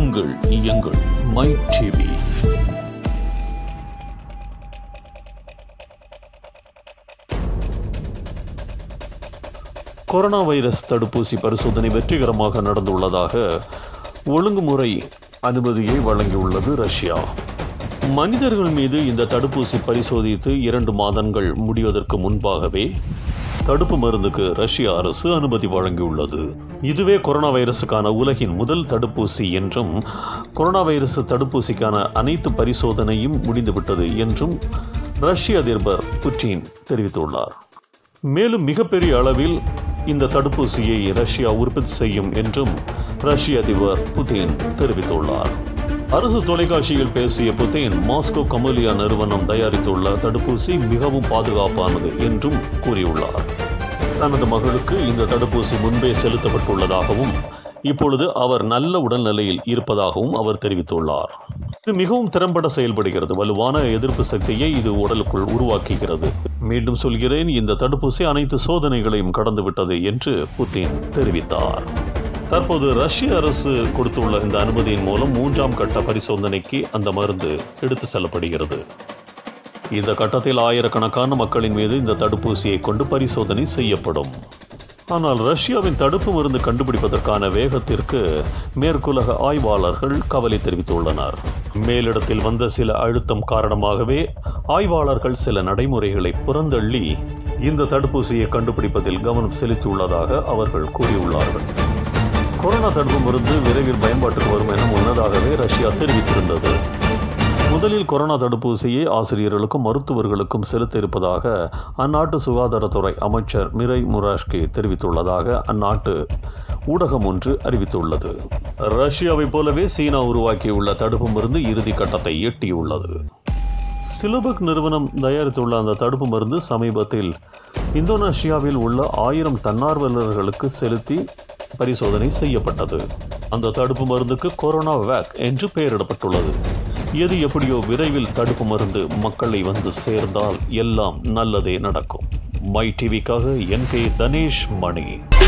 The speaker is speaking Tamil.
உங்கள் எங்கள் மை டிவி கொரோனா வைரஸ் தடுப்பூசி பரிசோதனை வெற்றிகரமாக நடந்துள்ளதாக ஒழுங்குமுறை அனுமதியை வழங்கியுள்ளது ரஷ்யா மனிதர்கள் மீது இந்த தடுப்பூசி பரிசோதித்து இரண்டு மாதங்கள் முடிவதற்கு முன்பாகவே தடுப்பு மருந்துக்கு ரஷ்ய அரசு அனுமதி வழங்கியுள்ளது இதுவே கொரோனா வைரஸுக்கான உலகின் முதல் தடுப்பூசி என்றும் கொரோனா வைரஸ் தடுப்பூசிக்கான அனைத்து பரிசோதனையும் முடிந்துவிட்டது என்றும் ரஷ்ய அதிபர் புட்டின் தெரிவித்துள்ளார் மேலும் மிகப்பெரிய அளவில் இந்த தடுப்பூசியை ரஷ்யா உற்பத்தி செய்யும் என்றும் ரஷ்ய அதிபர் புதின் தெரிவித்துள்ளார் அரசு தொலைக்காட்சியில் பேசிய புதின் மாஸ்கோ கமலியா நிறுவனம் தயாரித்துள்ள தடுப்பூசி மிகவும் பாதுகாப்பானது என்றும் கூறியுள்ளார் தனது மகளுக்கு இந்த தடுப்பூசி முன்பே செலுத்தப்பட்டுள்ளதாகவும் இப்பொழுது அவர் நல்ல உடல்நிலையில் இருப்பதாகவும் அவர் தெரிவித்துள்ளார் இது மிகவும் திறம்பட செயல்படுகிறது வலுவான எதிர்ப்பு சக்தியை இது உடலுக்குள் உருவாக்குகிறது மீண்டும் சொல்கிறேன் இந்த தடுப்பூசி அனைத்து சோதனைகளையும் கடந்துவிட்டது என்று புதின் தெரிவித்தார் தற்போது ரஷ்ய அரசு கொடுத்துள்ள இந்த அனுமதியின் மூலம் மூன்றாம் கட்ட பரிசோதனைக்கு அந்த மருந்து எடுத்து செல்லப்படுகிறது இந்த கட்டத்தில் ஆயிரக்கணக்கான மக்களின் மீது இந்த தடுப்பூசியை கொண்டு பரிசோதனை செய்யப்படும் ஆனால் ரஷ்யாவின் தடுப்பு மருந்து கண்டுபிடிப்பதற்கான வேகத்திற்கு மேற்குலக ஆய்வாளர்கள் கவலை தெரிவித்துள்ளனர் மேலிடத்தில் வந்த சில அழுத்தம் காரணமாகவே ஆய்வாளர்கள் சில நடைமுறைகளை புறந்தள்ளி இந்த தடுப்பூசியை கண்டுபிடிப்பதில் கவனம் செலுத்தியுள்ளதாக அவர்கள் கூறியுள்ளார்கள் கொரோனா தடுப்பு மருந்து விரைவில் பயன்பாட்டுக்கு வரும் என முன்னதாகவே ரஷ்யா தெரிவித்திருந்தது முதலில் கொரோனா தடுப்பூசியை ஆசிரியர்களுக்கும் மருத்துவர்களுக்கும் செலுத்த இருப்பதாக அந்நாட்டு சுகாதாரத்துறை அமைச்சர் மிரை முராஷ்கி தெரிவித்துள்ளதாக அந்நாட்டு ஊடகம் ஒன்று அறிவித்துள்ளது ரஷ்யாவைப் போலவே சீனா உருவாக்கியுள்ள தடுப்பு மருந்து இறுதி கட்டத்தை எட்டியுள்ளது சிலபக் நிறுவனம் தயாரித்துள்ள அந்த தடுப்பு மருந்து சமீபத்தில் இந்தோனேஷியாவில் உள்ள ஆயிரம் தன்னார்வலர்களுக்கு செலுத்தி பரிசோதனை செய்யப்பட்டது அந்த தடுப்பு மருந்துக்கு கொரோனா வேக் என்று பெயரிடப்பட்டுள்ளது எது எப்படியோ விரைவில் தடுப்பு மருந்து மக்களை வந்து சேர்ந்தால் எல்லாம் நல்லதே நடக்கும் மை டிவிக்காக என் கே தனேஷ் மணி